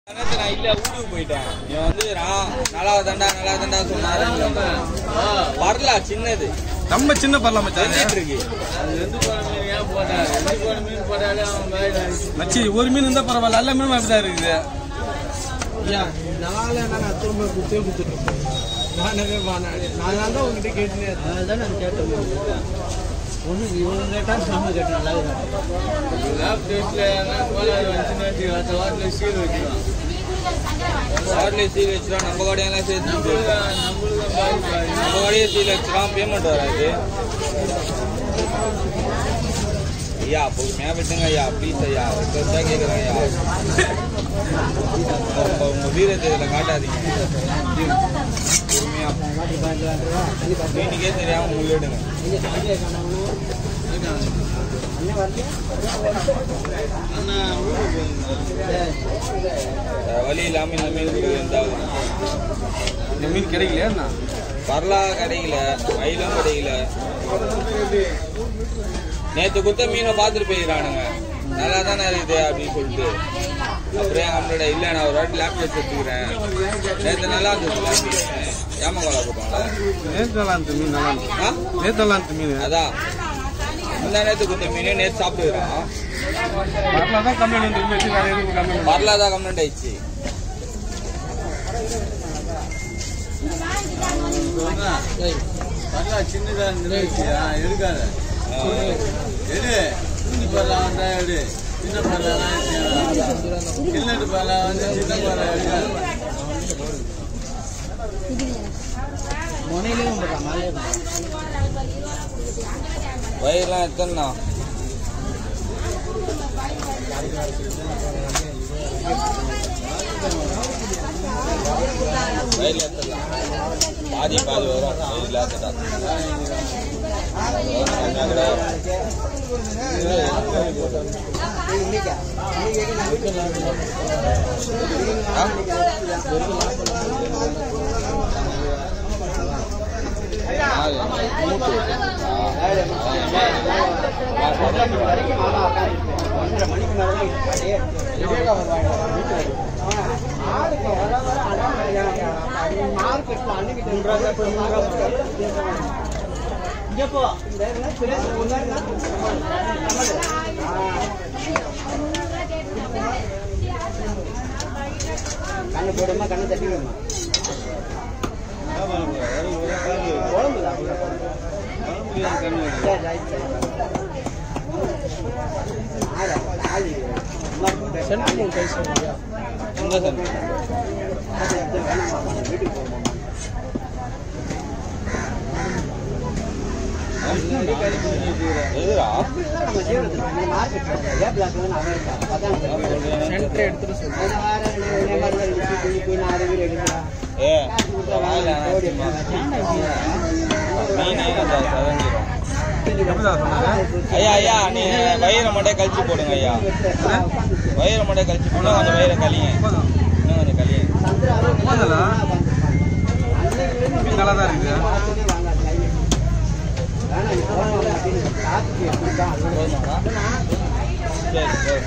நேத்து நான் இல்ல ஊருக்கு போயிட்டேன் இவன் வந்து நான் நல்லா தண்டா நல்லா தண்டா சொன்னாரு வரல சின்னது நம்ம சின்ன பரலாம் மச்சான் தெரிஞ்சிட்டு இருக்கு மச்சி ஒரு மீன் இருந்தா பரவாயில்ல எல்லா மீனும் அப்படிதான் இருக்குது ஐயா நல்லா நான் திரும்ப குத்தே குத்துட்டேன் நானவே வானாடி நான் தான் உங்ககிட்ட கேட்டேன் அதான் நான் கேட்டேன் ஒன்று இவங்க கேட்டா நம்ம கேட்டேன் நல்லா வார்டில் சீல் வச்சிடும் நம்ம கடையெல்லாம் சேர்த்து நம்ம கடையை சீல் வச்சிடும் பேமெண்ட் வராது ஐயா பொறுமையா விட்டுங்க ஐயா ப்ளீஸ் ஐயா ரெக்வஸ்டா கேட்குறேன் ஐயா உங்க உங்க வீரத்தை இதில் காட்டாதீங்க பொறுமையா மீனுக்கே தெரியாம முள்ளிடுங்க வேற வழி இல்லாம இந்த மீன் இருந்தாங்க இந்த மீன் கிடைக்கலையா என்ன வரலா கிடைக்கல மயிலும் கிடைக்கல நேத்து குத்த மீனை பார்த்துட்டு போயிடறானுங்க நல்லா தானே இருக்குது அப்படின்னு சொல்லிட்டு அப்புறம் என் நம்மளோட இல்லை நான் ஒரு வாட்டி லேப் டெஸ்ட் எடுத்துக்கிறேன் நேற்று நல்லா இருந்தது லேப் ஏமா கொலை போட்டாங்களா நேத்து நல்லா இருந்துச்சு மீன் நல்லா இருந்துச்சு ஆ நேத்து நல்லா இருந்துச்சு மீன் அதான் முந்தா நேற்று குத்த மீன் நேற்று சாப்பிட்டுக்கிறான் வரலாம் தான் கம்மியாக இருந்து வச்சு வேற எதுவும் கம்மியாக வரலா தான் கம்ப்ளைண்ட் ஆயிடுச்சு சின்னதா எடுக்காத எடு குஞ்சு பரலாம் வந்தா எடு சின்ன பரலாம் கில்லட்டு பரலாம் வந்து சின்ன பரலாம் எடுக்காது வயிறுலாம் எத்தனைண்ணா வயிறுல எத்தலாம் பாதி பாதி வரும் வயிறுல எத்தலாம் கண்ணு போடுமா கண்ணு தட்டிடுமா சென்ட்ரல் கை சொல்லுங்க எங்க சார் எதுடா சென்டர் எடுத்துட்டு சொல்லு ஏ வாயில மீன் சதஞ்சிரும் எப்படிதான் சொன்னாங்க ஐயா ஐயா நீ வயிறை மட்டும் கழிச்சு போடுங்க ஐயா வயிறை மட்டும் கழிச்சு போடுங்க அந்த வயிறை கழிங்க போதும் இன்னும் கொஞ்சம் கழிங்க போதலா மீன் நல்லா தான் இருக்குது போதுமாடா சரி சரி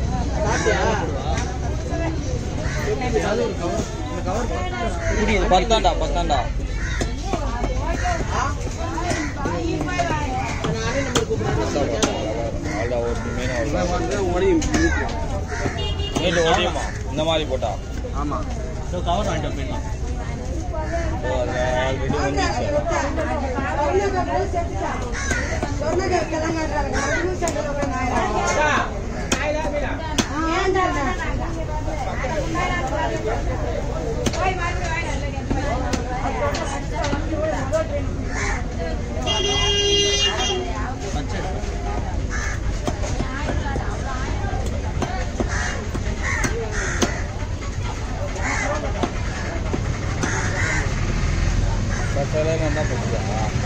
பத்தாண்டா பத்தாண்டா அவ்வளோ ஒரு மீன் அவ்வளோ வந்து உடையும் மீன் ஒடியுமா இந்த மாதிரி போட்டா ஆமா கவர் வாங்கிட்டு போயிடலாம் ஆல்ரெடி வந்துச்சு பத்தாயிரம் என்ன பண்ணுறா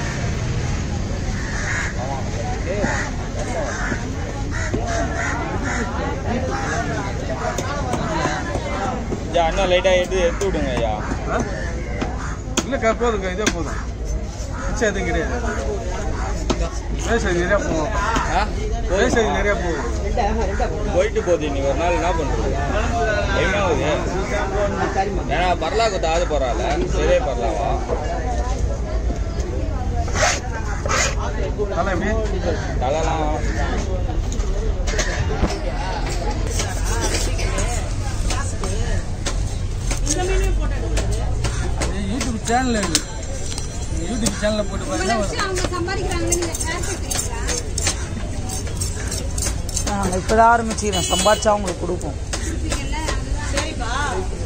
ஐயா அண்ணா லைட்டாக எடுத்து எடுத்து விடுங்க ஐயா ஆ? இல்லைக்கா போதுங்க இதே போதும் மிச்சம் எதுவும் கிடையாது வேஸ்ட் நிறையா போகும் ஆ வேஸ்ட் நிறையா போகும் போயிட்டு போகுது நீ ஒரு நாள் என்ன பண்றது டைம் ஆகுது ஏன்னா பரலாக்கு தாது போறாள் சரியே பரலாவா தலை எப்படி தலைலாம் அது யூடியூப் சேனல் இருக்கு நீங்க யூடியூப் சேனல்ல போட்டு உங்களை பாருங்க வச்சு அவங்க சம்பாதிக்கிறாங்கன்னு நீங்க ஷேர் பண்றீங்களா நாங்கள் இப்போ தான் ஆரம்பிச்சுக்கிறோம் சம்பாதிச்சா அவங்களுக்கு கொடுப்போம் கொடுப்பீங்கல்ல அதுதான்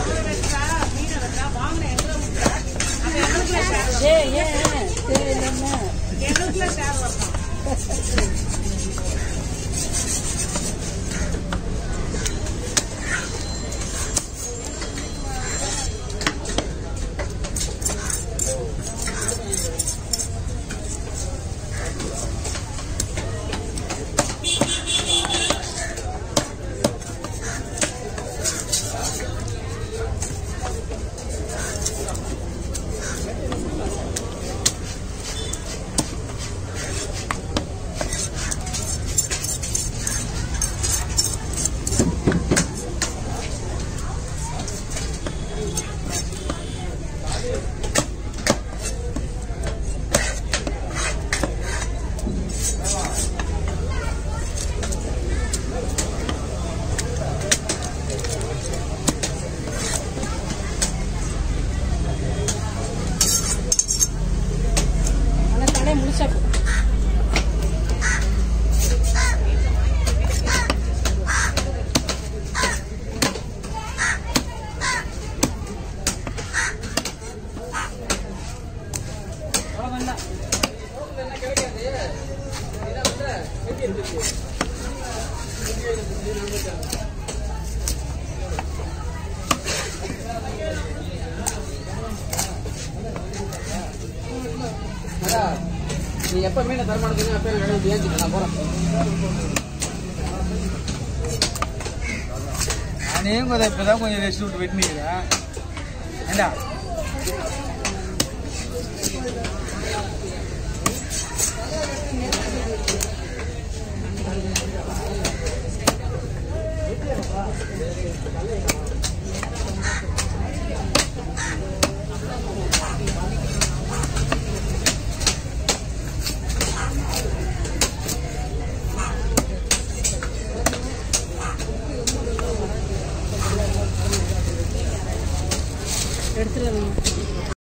ஆனால் கடை முடிச்சா நீ எப்ப மீனை தரமாட்டேங்க அப்ப எனக்கு ஏஞ்சிட்டு நான் போறேன் நானே கொஞ்சம் இப்பதான் கொஞ்சம் ரெஸ்ட் விட்டு வெட்டினீங்க ஏண்டா